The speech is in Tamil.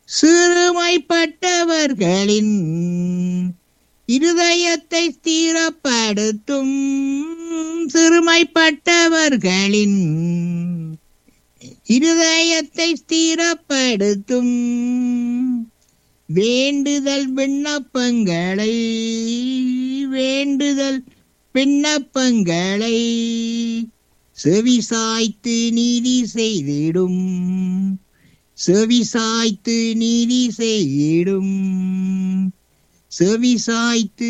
சிறுமைப்பட்டவர்களின் இருதயத்தை ஸ்திரப்படுத்தும் சிறுமைப்பட்டவர்களின் இருதயத்தை ஸ்திரப்படுத்தும் வேண்டுதல் விண்ணப்பங்களை வேண்டுதல் விண்ணப்பங்களை செவிசாய்த்து நீதி செய்திடும் செவிசாய்த்து நீதி செய்திடும் செவிசாய்த்து